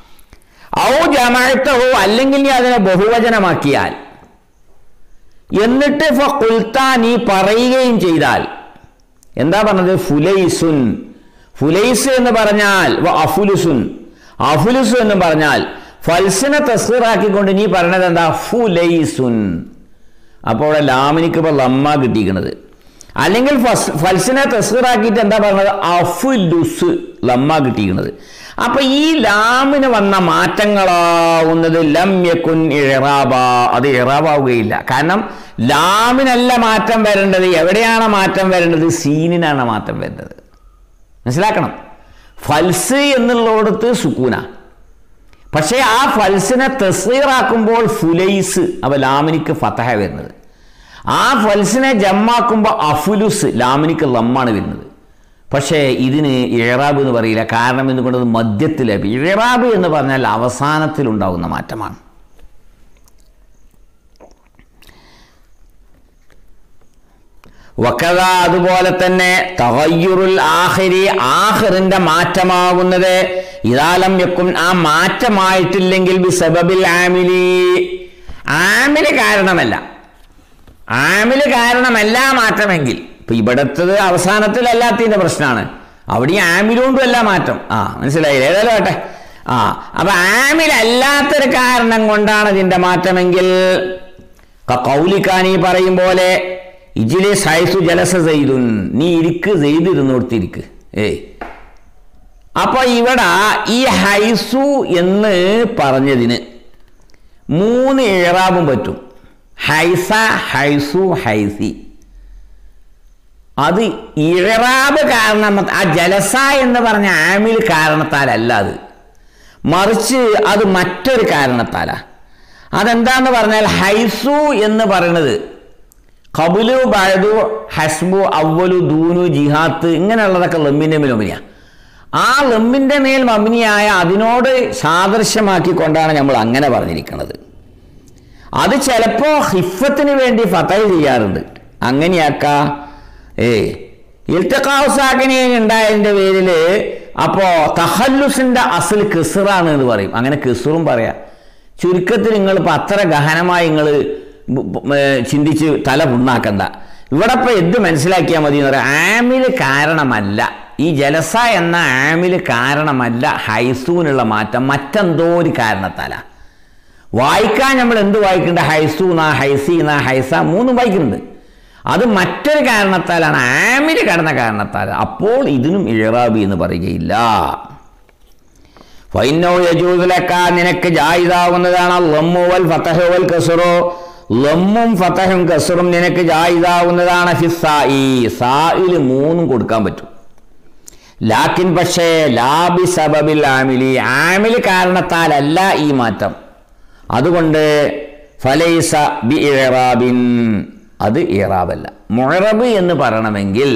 ഔ ജമാഴത്തഹോ അല്ലെങ്കിൽ നീ അതിനെ ബഹുവചനമാക്കിയാൽ എന്നിട്ട് ഫുൽത്ത നീ പറയുകയും ചെയ്താൽ എന്താ പറഞ്ഞത് ഫുലൈസുൻ ഫുലൈസ് എന്ന് പറഞ്ഞാൽ വ അഫുലുസുൻ അഫുലുസു എന്ന് പറഞ്ഞാൽ ഫൽസിനെ തസ്സീറാക്കിക്കൊണ്ട് നീ പറഞ്ഞത് എന്താ ഫുലൈസുൻ അപ്പോൾ അവിടെ ലാമിനിക്ക് ഇപ്പോൾ ലമ്മ കിട്ടിയിരിക്കുന്നത് അല്ലെങ്കിൽ ഫസ് ഫൽസിനെ തസ്സീറാക്കിയിട്ട് എന്താ പറഞ്ഞത് അഫുലുസ് ലമ്മ കിട്ടിയിരിക്കുന്നത് അപ്പൊ ഈ ലാമിന് വന്ന മാറ്റങ്ങളാവുന്നത് ലം യക്കുൻ ഇറാബ അത് ഇറാബാവുകയില്ല കാരണം ലാമിനല്ല മാറ്റം വരേണ്ടത് എവിടെയാണ് മാറ്റം വരേണ്ടത് സീനിനാണ് മാറ്റം വരേണ്ടത് മനസ്സിലാക്കണം ഫൽസ് എന്നുള്ളിടത്ത് സുക്കൂന പക്ഷേ ആ ഫൽസിനെ തസ്സീറാക്കുമ്പോൾ ഫുലൈസ് അവ ലാമിനിക്ക് ഫതഹ വരുന്നത് ആ ഫൽസിനെ ജമ്മാക്കുമ്പോൾ അഫുലുസ് ലാമിനിക്ക് ലമ്മാണ് വരുന്നത് പക്ഷേ ഇതിന് ഇഴറാബ് എന്ന് പറയില്ല കാരണം എന്തുകൊണ്ടത് മധ്യത്തിലെ ഇഴറാബ് എന്ന് പറഞ്ഞാൽ അവസാനത്തിൽ ഉണ്ടാകുന്ന മാറ്റമാണ് വക്കത അതുപോലെ തന്നെ തവയ്യുറുൽ ആഹിരി ആഹിറിന്റെ മാറ്റമാകുന്നത് ഇതാലം വെക്കും ആ മാറ്റമായിട്ടില്ലെങ്കിൽ ബി സബബിൽ ആമിലി ആമില് കാരണമല്ല ആമില് കാരണമല്ല മാറ്റമെങ്കിൽ ഇപ്പൊ ഇവിടത്തത് അവസാനത്തിലല്ലാത്തതിന്റെ പ്രശ്നമാണ് അവിടെ ഈ ആമിലുകൊണ്ടും അല്ല മാറ്റം ആ മനസ്സിലായില്ലേ ഏതായാലും ആട്ടെ ആ അപ്പൊ ആമിലല്ലാത്തൊരു കാരണം കൊണ്ടാണ് ഇതിന്റെ മാറ്റമെങ്കിൽ കൗലിക്കാനി പറയും പോലെ ഇജിലെ സൈസു ജലസ സെയ്തുൻ നീ ഇരിക്ക് സെയ്ത് ഇരുന്നോടത്തിരിക്ക് ഏയ് അപ്പൊ ഇവിടെ ഈ ഹൈസു എന്ന് പറഞ്ഞതിന് മൂന്ന് ഇഴറാബും പറ്റും ഹൈസ ഹൈസു ഹൈസി അത് ഇഴറാബ് കാരണം ആ ജലസ എന്ന് പറഞ്ഞ ആമിൽ കാരണത്താലല്ല അത് മറിച്ച് അത് മറ്റൊരു കാരണത്താലാ അതെന്താന്ന് പറഞ്ഞാൽ ഹൈസു എന്ന് പറയുന്നത് കബുലു ബഴതു ഹസ്ബു അവലു ദൂനു ജിഹാത്ത് ഇങ്ങനെയുള്ളതൊക്കെ ലമ്മിൻ്റെ മേൽ മബിനിയ ആ ലമ്മിൻ്റെ മേൽ മബിനിയായ അതിനോട് സാദൃശ്യമാക്കിക്കൊണ്ടാണ് നമ്മൾ അങ്ങനെ പറഞ്ഞിരിക്കുന്നത് അത് ചിലപ്പോൾ ഹിഫത്തിന് വേണ്ടി ഫതൽ ചെയ്യാറുണ്ട് അങ്ങനെയാക്ക ഏ ഇൽത്തക്കാവുസാക്കിനെ ഉണ്ടായതിൻ്റെ പേരിൽ അപ്പോൾ തഹല്ലുസിൻ്റെ അസൽ കിസറാണ് എന്ന് പറയും അങ്ങനെ കിസറും പറയാം ചുരുക്കത്തിൽ നിങ്ങൾ ഇപ്പം അത്ര ഗഹനമായി നിങ്ങൾ ചിന്തിച്ച് തല പുണ്ണാക്കണ്ട ഇവിടെ ഇപ്പം എന്ത് മനസ്സിലാക്കിയാൽ മതി എന്ന് പറയാം ആമില് കാരണമല്ല ഈ ജലസ എന്ന ആമില് കാരണമല്ല ഹൈസൂനുള്ള മാറ്റം മറ്റെന്തോ ഒരു കാരണത്താലാണ് വായിക്കാൻ നമ്മൾ എന്ത് വായിക്കുന്നുണ്ട് ഹൈസൂന ഹൈസീന ഹൈസ മൂന്നും വായിക്കുന്നുണ്ട് അത് മറ്റൊരു കാരണത്താലാണ് ആമില് കടന്ന കാരണത്താൽ അപ്പോൾ ഇതിനും ഇഴറാബി എന്ന് പറയുകയില്ല ഫൈനോ യജൂദിലക്ക നിനക്ക് ജായിതാവുന്നതാണ് ലമ്മുവൽ ഫതഹുവൽ കസുറോ ലമ്മും ഫതഹും കസുറും നിനക്ക് ജായിതാവുന്നതാണ് ഫിസായി സായിൽ മൂന്നും കൊടുക്കാൻ പറ്റും ലാക്കിൻ പക്ഷേ ലാബി സബബിൽ ആമിലി ആമില് കാരണത്താലല്ല ഈ മാറ്റം അതുകൊണ്ട് ഫലൈസ ബി ഇറാബിൻ അത് ഇറാബല്ല മുഴറബ് എന്ന് പറയണമെങ്കിൽ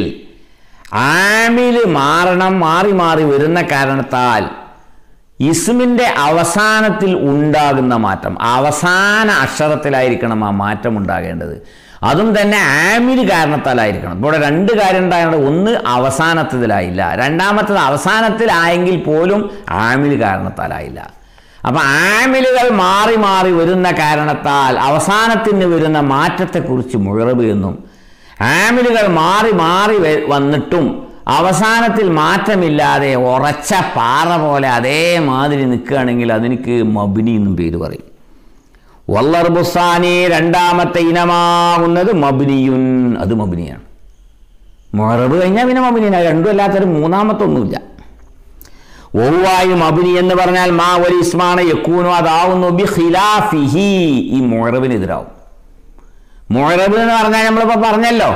ആമില് മാറണം മാറി മാറി വരുന്ന കാരണത്താൽ ഇസ്മിൻ്റെ അവസാനത്തിൽ ഉണ്ടാകുന്ന മാറ്റം അവസാന അക്ഷരത്തിലായിരിക്കണം ആ മാറ്റം ഉണ്ടാകേണ്ടത് അതും തന്നെ ആമില് കാരണത്താലായിരിക്കണം ഇവിടെ രണ്ട് കാര്യം ഉണ്ടായത് ഒന്ന് അവസാനത്തിലായില്ല രണ്ടാമത്തത് അവസാനത്തിലായെങ്കിൽ പോലും ആമില് കാരണത്താലായില്ല അപ്പം ആമിലുകൾ മാറി മാറി വരുന്ന കാരണത്താൽ അവസാനത്തിന് വരുന്ന മാറ്റത്തെക്കുറിച്ച് മുഴറബ് എന്നും ആമിലുകൾ മാറി മാറി വന്നിട്ടും അവസാനത്തിൽ മാറ്റമില്ലാതെ ഉറച്ച പാറ പോലെ അതേമാതിരി നിൽക്കുകയാണെങ്കിൽ അതിനിക്ക് മബിനി എന്നും പേര് പറയും വല്ലർബുസാനി രണ്ടാമത്തെ ഇനമാവുന്നത് മബിനിയുൻ അത് മബിനിയാണ് മുഴറബ് കഴിഞ്ഞാൽ പിന്നെ മബിനിയാണ് രണ്ടും അല്ലാത്തൊരു മൂന്നാമത്തെ ഒന്നുമില്ല ഒവായും അബിനി എന്ന് പറഞ്ഞാൽ മാ ഒരു ഇസ്മാണ് യക്കൂനോ അതാവുന്നു ബി ഖിലാഫിഹി ഈ മുഴറബിനെതിരാവും മുഴറബ് എന്ന് പറഞ്ഞാൽ നമ്മളിപ്പോൾ പറഞ്ഞല്ലോ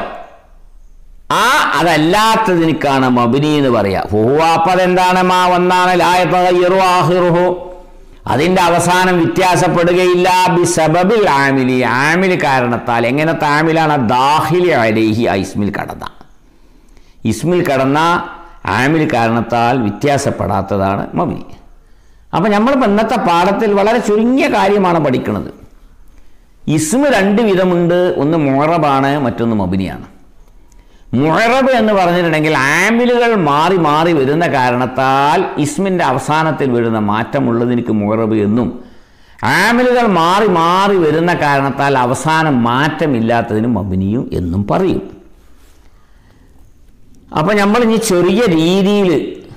ആ അതല്ലാത്തതിനിക്കാണ് മബിനി എന്ന് പറയാ ഫുഹുവാപ്പ് അതെന്താണ് മാ ഒന്നാണ് ലായത്തയ്യറു ആഹിറുഹു അതിൻ്റെ അവസാനം വ്യത്യാസപ്പെടുകയില്ല ബി സബബിൽ ആമിലി ആമിൽ കാരണത്താൽ എങ്ങനത്തെ ആമിലാണ് ദാഹിലി അലേഹി ഇസ്മിൽ കടന്ന ഇസ്മിൽ കടന്ന ആമിൽ കാരണത്താൽ വ്യത്യാസപ്പെടാത്തതാണ് മബിനി അപ്പം നമ്മളിപ്പോൾ ഇന്നത്തെ പാഠത്തിൽ വളരെ ചുരുങ്ങിയ കാര്യമാണ് പഠിക്കുന്നത് ഇസ്മ് രണ്ട് വിധമുണ്ട് ഒന്ന് മുഹറബാണ് മറ്റൊന്ന് മബിനിയാണ് മുഹറബ് എന്ന് പറഞ്ഞിട്ടുണ്ടെങ്കിൽ ആമിലുകൾ മാറി മാറി വരുന്ന കാരണത്താൽ ഇസ്മിൻ്റെ അവസാനത്തിൽ വരുന്ന മാറ്റമുള്ളതിനിക്ക് മുഹറബ് എന്നും ആമിലുകൾ മാറി മാറി വരുന്ന കാരണത്താൽ അവസാനം മാറ്റമില്ലാത്തതിന് മബിനിയും എന്നും പറയും അപ്പം നമ്മൾ ഇനി ചെറിയ രീതിയിൽ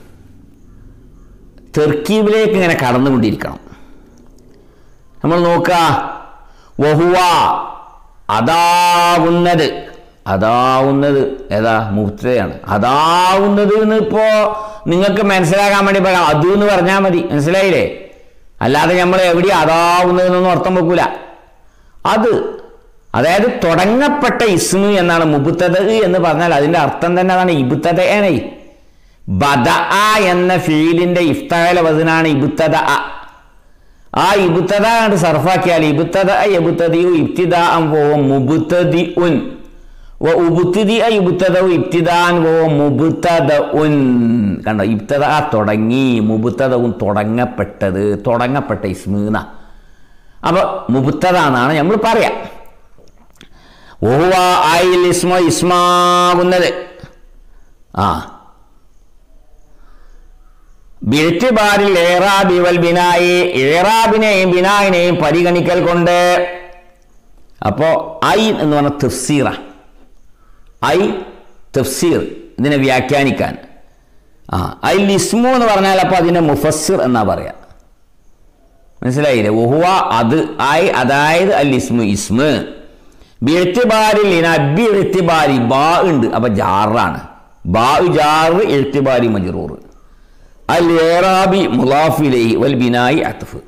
തെർക്കീബിലേക്ക് ഇങ്ങനെ കടന്നുകൊണ്ടിരിക്കണം നമ്മൾ നോക്കുക വഹുവ അതാവുന്നത് അതാവുന്നത് ഏതാ മുക്തയാണ് അതാവുന്നത് എന്ന് ഇപ്പോൾ നിങ്ങൾക്ക് മനസ്സിലാക്കാൻ വേണ്ടി പറയാം അത് എന്ന് പറഞ്ഞാൽ മതി മനസ്സിലായില്ലേ അല്ലാതെ നമ്മൾ എവിടെ അതാവുന്നതെന്നൊന്നും അർത്ഥം വെക്കൂല അത് അതായത് തുടങ്ങപ്പെട്ട ഇസ്മു എന്നാണ് മുബുത്തത എന്ന് പറഞ്ഞാൽ അതിൻ്റെ അർത്ഥം തന്നെ അതാണ് ഇബുത്തതേനൈ ബദ എന്ന ഫീലിന്റെ ഇഫ്താല വസനാണ് ഇബുത്തത ആ ഇബുത്തത കണ്ട് സർഫാക്കിയാൽ ഇബുത്തത എബുത്തതിയു ഇബ്തിദാൻ പോവും മുബുത്തതി ഉൻ ഉബുത്തിതി ഇബുത്തതവും ഇബ്തിദാൻ പോവും മുബുത്തത ഉൻ കണ്ടോ ഇബ്തദ തുടങ്ങി മുബുത്തതവും തുടങ്ങപ്പെട്ടത് തുടങ്ങപ്പെട്ട ഇസ്മീന അപ്പൊ മുബുത്തത എന്നാണ് നമ്മൾ പറയാം ഓഹുവ ആയിൽ ഇസ്മ ഇസ്മാകുന്നത് ആ ബിഴ്ത്തിബാരിൽ ഏറാബി വൽ ബിനായി ഏറാബിനെയും ബിനായിനെയും പരിഗണിക്കൽ കൊണ്ട് അപ്പോൾ ഐ എന്ന് പറഞ്ഞ തഫ്സീറ ഐ തഫ്സീർ ഇതിനെ വ്യാഖ്യാനിക്കാൻ ആ ഐ ഇസ്മു എന്ന് പറഞ്ഞാൽ അപ്പോൾ അതിനെ മുഫസ്സിർ എന്നാ പറയാ മനസ്സിലായില്ലേ ഒഹുവ അത് ഐ അതായത് അൽ ഇസ്മു ഇസ്മു ബിഴ്ത്തിബാരിൽ അബി എഴുത്തിബാരി ബാ ഉണ്ട് അപ്പൊ ജാറാണ് ബാ ജാറ് എഴുത്തിബാരി മജറൂർ അൽ ഏറാബി മുലാഫിലൈ വൽ ബിനായി അത്ഫ്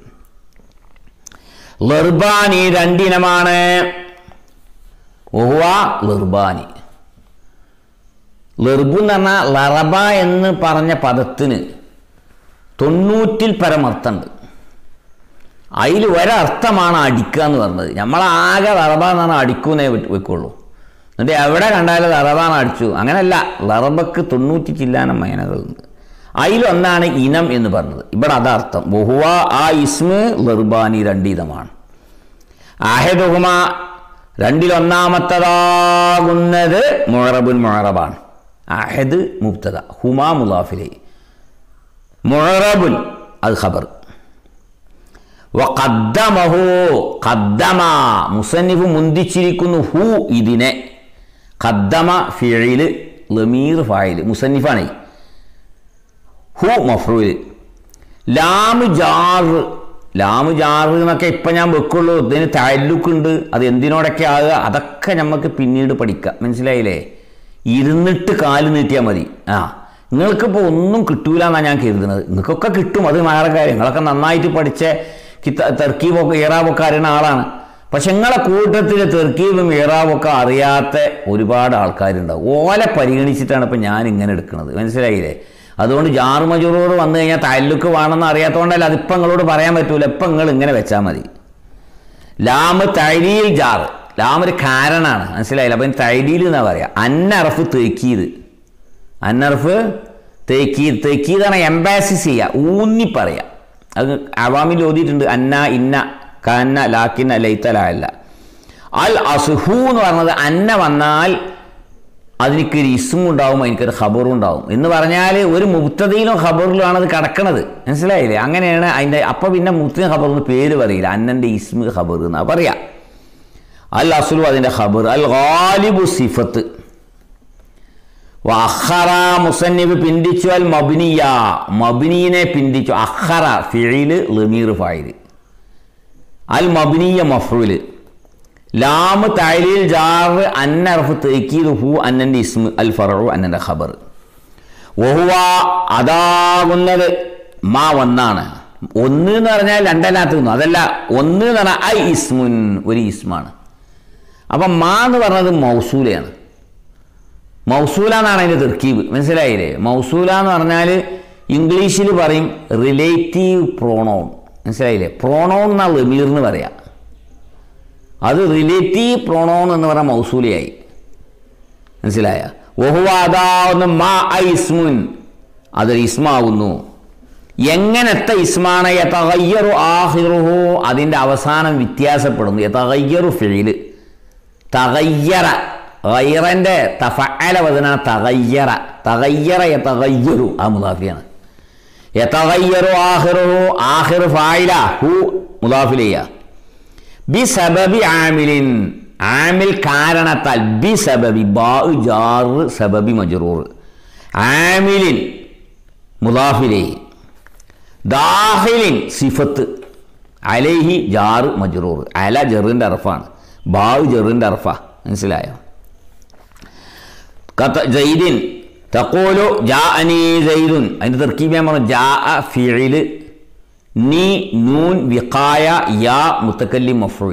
ലർബാനി രണ്ടിനമാണ് ഒഹുവ ലർബാനി ലർബു എന്ന് പറഞ്ഞാൽ ലറബ എന്ന് പറഞ്ഞ പദത്തിന് തൊണ്ണൂറ്റിൽ പരമർത്ഥമുണ്ട് അതിൽ ഒരർത്ഥമാണ് അടിക്കുക എന്ന് പറഞ്ഞത് നമ്മളാകെ ലറബ എന്ന് പറഞ്ഞാൽ അടിക്കുന്നേ വെക്കുള്ളൂ എന്നിട്ട് എവിടെ കണ്ടാലും ലറബാണ് അടിച്ചു അങ്ങനല്ല ലറബക്ക് തൊണ്ണൂറ്റി ചില്ലാനം മൈനകളുണ്ട് അതിലൊന്നാണ് ഇനം എന്ന് പറഞ്ഞത് ഇവിടെ അതർത്ഥം ബഹുവ ആ ഇസ്മ് ലർബാനി രണ്ടീതമാണ് ആഹദുഹുമ രണ്ടിലൊന്നാമത്തതാകുന്നത് മുഴറബുൻ മുഴറബാണ് അഹദ് മുബ്തദ ഹുമാ മുലാഫിലെ മുഴറബുൻ അത് ഖബർ വഖദ്ദമഹു ഖദ്ദമ മുസന്നിഫ് മുന്തിച്ചിരിക്കുന്നു ഹു ഇതിനെ ഖദ്ദമ ഫിഇല് ലമീർ ഫായിൽ മുസന്നിഫാണ് ഹു മഫ്റൂൽ ലാമ് ജാറ് ലാമ് ജാറ് എന്നൊക്കെ ഇപ്പം ഞാൻ വെക്കുള്ളൂ ഇതിന് താലുക്കുണ്ട് അത് എന്തിനോടൊക്കെ ആകുക അതൊക്കെ നമുക്ക് പിന്നീട് പഠിക്കാം മനസ്സിലായില്ലേ ഇരുന്നിട്ട് കാല് നീട്ടിയാൽ മതി ആ നിങ്ങൾക്കിപ്പോൾ ഒന്നും കിട്ടൂല എന്നാണ് ഞാൻ കരുതുന്നത് നിങ്ങൾക്കൊക്കെ കിട്ടും അത് വേറെ കാര്യം നിങ്ങളൊക്കെ നന്നായിട്ട് പഠിച്ച കിത്ത തെർക്കീബൊക്കെ ഇറാബൊക്കെ അറിയുന്ന ആളാണ് പക്ഷെ നിങ്ങളെ കൂട്ടത്തിൽ തെർക്കീബും ഇറാബൊക്കെ അറിയാത്ത ഒരുപാട് ആൾക്കാരുണ്ടാവും ഓലെ പരിഗണിച്ചിട്ടാണ് ഇപ്പം ഞാൻ ഇങ്ങനെ എടുക്കുന്നത് മനസ്സിലായില്ലേ അതുകൊണ്ട് ജാറ് മജൂറോട് വന്നു കഴിഞ്ഞാൽ താലൂക്ക് വേണമെന്ന് അറിയാത്തതുകൊണ്ടല്ല അതിപ്പം നിങ്ങളോട് പറയാൻ പറ്റൂല ഇപ്പം നിങ്ങൾ ഇങ്ങനെ വെച്ചാൽ മതി ലാമ് തൈരിയിൽ ജാറ് ലാം ഒരു കാരണമാണ് മനസ്സിലായില്ല അപ്പം തൈരിയിൽ എന്നാ പറയാ അന്നറഫ് തേക്കീത് അന്നറഫ് തേക്കീത് തേക്കീതാണ് എംബാസിസ് ചെയ്യുക ഊന്നി പറയാ അത് അവാമിൽ ഓതിയിട്ടുണ്ട് അന്ന ഇന്ന കന്ന ലാക്കിന്ന ലൈത്തലല്ല അൽ അസുഹു എന്ന് പറഞ്ഞത് അന്ന വന്നാൽ അതിനൊരു ഇസ്മും ഉണ്ടാവും എനിക്കൊരു ഖബറും ഉണ്ടാവും എന്ന് പറഞ്ഞാൽ ഒരു മുക്തതയിലും ഖബറിലുമാണ് അത് കിടക്കണത് മനസ്സിലായില്ലേ അങ്ങനെയാണ് അതിൻ്റെ അപ്പം പിന്നെ മുക്തി ഖബർ എന്ന് പേര് പറയില്ല അന്നൻ്റെ ഇസ്മു ഖബർ എന്നാ പറയാ അൽ അസുലു അതിൻ്റെ ഖബർ അൽ ഗാലിബു സിഫത്ത് അഖറ മുസന്നിഫ് പിന്തിച്ചു അൽ മബിനിയ മബിനീനെ പിന്തിച്ചു അഖറ ഫിഴില് ലമീർ ഫായില് അൽ മബിനിയ മഫ്രൂല് ലാമ് തൈലിൽ ജാറ് അന്നർഫ് തേക്കീത് ഹു അന്നൻ്റെ ഇസ്മു അൽ ഫറു അന്നൻ്റെ ഖബർ ഒഹുവ അതാകുന്നത് മാ ഒന്നാണ് ഒന്ന് എന്ന് പറഞ്ഞാൽ രണ്ടല്ലാത്ത ഒന്നും അതല്ല ഒന്ന് എന്ന് പറഞ്ഞാൽ ഐ ഇസ്മുൻ ഒരു ഇസ്മാണ് അപ്പം മാ എന്ന് പറഞ്ഞത് മൗസൂലയാണ് മൗസൂല എന്നാണ് അതിൻ്റെ തെർക്കീബ് മനസ്സിലായില്ലേ മൗസൂല എന്ന് പറഞ്ഞാൽ ഇംഗ്ലീഷിൽ പറയും റിലേറ്റീവ് പ്രോണോൺ മനസ്സിലായില്ലേ പ്രോണോൺ എന്നാണ് ലമീർന്ന് പറയാം അത് റിലേറ്റീവ് പ്രോണോൺ എന്ന് പറഞ്ഞ മൗസൂലിയായി മനസ്സിലായ ഒഹുവാദാവുന്ന മാ ഐ ഇസ്മുൻ അതൊരു ഇസ്മാവുന്നു എങ്ങനത്തെ ഇസ്മാണ് യതഗയ്യറു ആഹിറുഹു അതിൻ്റെ അവസാനം വ്യത്യാസപ്പെടുന്നു യതഗയ്യറു ഫിഴില് തഗയ്യറ ഗൈറൻ്റെ തഫഅല വദന തഗയ്യറ തഗയ്യറ യതഗയ്യറു ആ മുദാഫിയാണ് യതഗയ്യറു ആഹിറുഹു ആഹിർ ഫായില ഹു മുദാഫിലിയ ബി സബബി ആമിലിൻ ആമിൽ കാരണത്താൽ ബി സബബി ബാ ജാറ് സബബി മജറൂർ ആമിലിൻ മുദാഫിലേ ദാഹിലിൻ സിഫത്ത് അലൈഹി ജാറ് മജറൂർ അല ജെറിൻ്റെ അർഫാണ് ബാവ് ജെറിൻ്റെ അർഫ മനസ്സിലായോ കത്ത ജയ്ദിൻ തക്കോലു ജാ അനി ജയ്ദുൻ അതിൻ്റെ തെർക്കീബ് ഞാൻ പറഞ്ഞു ജാ ഫിഴില് നീ നൂൻ വിഖായ യാ മുത്തക്കല്ലി മഫ്രൂൽ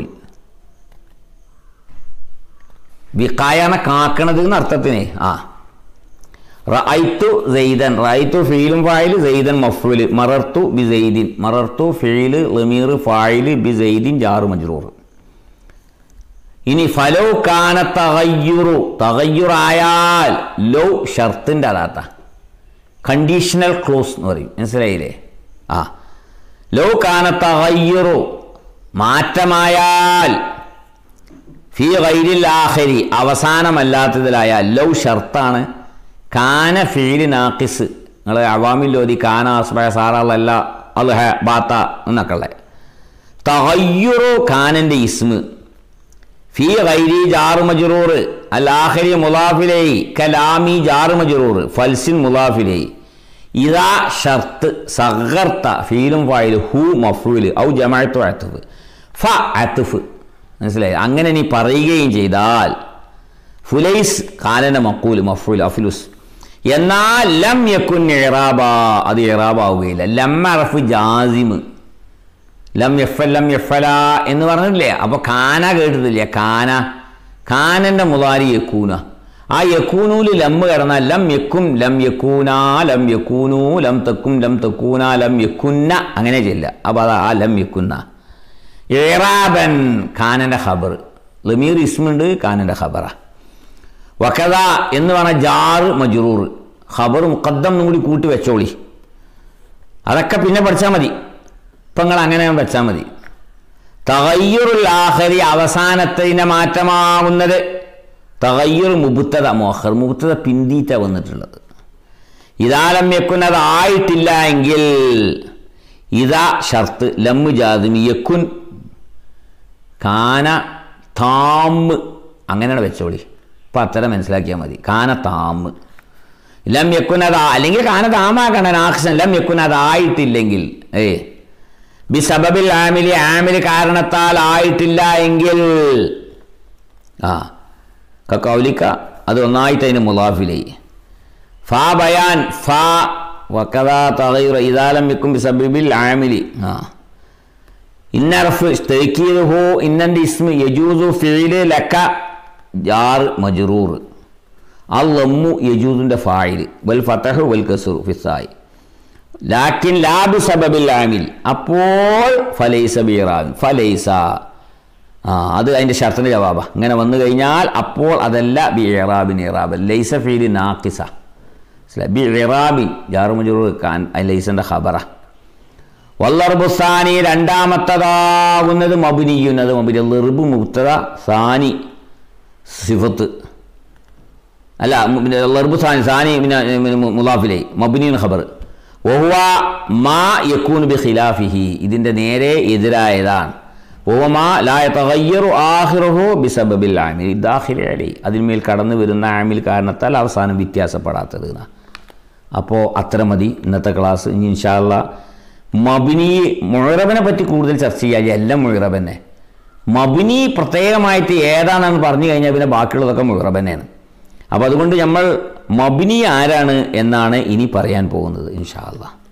വിഖായാണ് കാക്കണത് എന്ന അർത്ഥത്തിന് ആ റൈത്തു സെയ്തൻ റൈത്തു ഫീലും ഫായില് സെയ്തൻ മഫ്രൂല് മറർത്തു ബി സെയ്ദിൻ മറർത്തു ഫീല് ലമീർ ഫായില് ബി സെയ്ദിൻ ജാറു മജ്റൂർ ഇനി ഫലോ കാന തകയ്യുറു തകയ്യുറായാൽ ലോ ഷർത്തിൻ്റെ അതാത്ത കണ്ടീഷണൽ ക്ലോസ് എന്ന് പറയും മനസ്സിലായില്ലേ ആ ലോ കാന തകയ്യുറു മാറ്റമായാൽ ഫി ഗൈരിൽ ആഖരി അവസാനമല്ലാത്തതിലായാൽ ലൗ ഷർത്താണ് കാന ഫീല് നാക്കിസ് നിങ്ങൾ അവാമിൽ ഓതി കാന അസ്ബയ സാറല്ല അത് ഹ ബാത്ത എന്നൊക്കെ ഉള്ളത് തഹയ്യുറു ഖാനൻ്റെ ഇസ്മ് ഫി ഗൈരി ജാറു മജറൂർ അൽ ആഖരി മുലാഫിലൈ കലാമി ജാറു മജറൂർ ഫൽസിൻ മുലാഫിലൈ ഇതാ ഷർത്ത് സഗർത്ത ഫീലും ഫായില് ഹു മഫ്രൂല് ഔ ജമാഅത്തു അത്തുഫ് ഫ അത്തുഫ് മനസ്സിലായി അങ്ങനെ നീ പറയുകയും ചെയ്താൽ ഫുലൈസ് കാലന മക്കൂൽ മഫ്രൂൽ അഫ്ലുസ് എന്നാൽ ലം യക്കുൻ ഇറാബ അത് ഇറാബാവുകയില്ല ലം അറഫ് ജാസിമ് ലം എഫ് ലം എഫല എന്ന് പറഞ്ഞില്ലേ അപ്പോൾ കാന കേട്ടിട്ടില്ല കാന കാനൻ്റെ മുതാരി യക്കൂന ആ യക്കൂനൂല് ലം കിടന്നാൽ ലം യക്കും ലം യക്കൂന ലം യക്കൂനു ലം തക്കും ലം തക്കൂന ലം യക്കുന്ന അങ്ങനെ ചെല്ല അപ്പോൾ അതാ ആ ലം യക്കുന്ന ഇറാബൻ കാനൻ്റെ ഖബർ ലമീർ ഇസ്മുണ്ട് കാനൻ്റെ ഖബറ വക്കത എന്ന് പറഞ്ഞ ജാറ് മജുറൂർ ഖബർ മുഖദ്ദം എന്നും കൂടി കൂട്ടി വെച്ചോളി അതൊക്കെ പിന്നെ പഠിച്ചാൽ മതി ഇപ്പം നിങ്ങൾ അങ്ങനെ വെച്ചാൽ മതി തകയ്യുറുൽ ആഹരി അവസാനത്തതിൻ്റെ മാറ്റമാവുന്നത് തകയ്യുർ മുബുത്തത മോഹർ മുബുത്തത പിന്തീറ്റ വന്നിട്ടുള്ളത് ഇതാലം യക്കുന്നത് ആയിട്ടില്ല എങ്കിൽ ഇതാ ഷർത്ത് ലമ്മു ജാതിമി യക്കുൻ കാന താമ് അങ്ങനെയാണ് വെച്ചോളി അപ്പം അത്തരം മനസ്സിലാക്കിയാൽ മതി കാന താമ് ലം യക്കുനത് അല്ലെങ്കിൽ കാന താമാക്കണം നാക്ഷൻ ലം യക്കുനത് ആയിട്ടില്ലെങ്കിൽ ഏ ബി സബബിൽ ആമിലി ആമിലി കാരണത്താൽ ആയിട്ടില്ല എങ്കിൽ ആ കൗലിക്ക അത് ഒന്നായിട്ട് അതിന് മുലാഫിലേ ഫാ ബയാൻ ഫാ വക്കഥ തകയുറ ഇതാലം വെക്കും ബി സബബിൽ ആമിലി ആ ഇന്നറഫ് തെക്കീതുഹു ഇന്നൻ്റെ ഇസ്മ യജൂസു ഫിയില് ലക്ക ജാർ മജറൂർ അൽ ലമ്മു യജൂദിൻ്റെ ഫായിൽ വൽ ഫതഹ് വൽ കസുർ ഫിസായി ലാക്കിൻ ലാബ് സബബിൽ ആമിൽ അപ്പോൾ ഫലൈസ ബിറാബിൻ ഫലൈസ ആ അത് അതിൻ്റെ ഷർത്തിൻ്റെ ജവാബ ഇങ്ങനെ വന്നു കഴിഞ്ഞാൽ അപ്പോൾ അതല്ല ബി ഇറാബിൻ ഇറാബ് ലൈസ ഫീലി നാക്കിസ ബി ഇറാബിൻ ജാറു മജറൂർ ഖാൻ ലൈസൻ്റെ ഖബറ വല്ലർബുസാനി രണ്ടാമത്തതാകുന്നത് മബുനിയുന്നത് മബുനി ലിർബ് മുക്തത സാനി സിഫത്ത് അല്ല ലർബു സാനി സാനി മുലാഫിലെ മബുനിയൻ ഖബർ ഒഹ്വ മാ യക്കൂൻ ബി ഖിലാഫിഹി ഇതിൻ്റെ നേരെ എതിരായതാണ് ഓമാ ലായ തകയ്യറു ആഹിറഹു ബിസബബിൽ ആമിൽ ദാഖിലെ അലി അതിന്മേൽ കടന്നു വരുന്ന ആമിൽ കാരണത്താൽ അവസാനം വ്യത്യാസപ്പെടാത്തത് അപ്പോൾ അത്ര മതി ഇന്നത്തെ ക്ലാസ് ഇനി ഇൻഷാല്ല മബിനി മുഴറബനെ പറ്റി കൂടുതൽ ചർച്ച ചെയ്യാൻ എല്ലാം മുഴറബനെ മബിനി പ്രത്യേകമായിട്ട് ഏതാണെന്ന് പറഞ്ഞു കഴിഞ്ഞാൽ പിന്നെ ബാക്കിയുള്ളതൊക്കെ മുഴറബനെയാണ് അപ്പോൾ അതുകൊണ്ട് നമ്മൾ മബിനി ആരാണ് എന്നാണ് ഇനി പറയാൻ പോകുന്നത് ഇൻഷാ അല്ലാ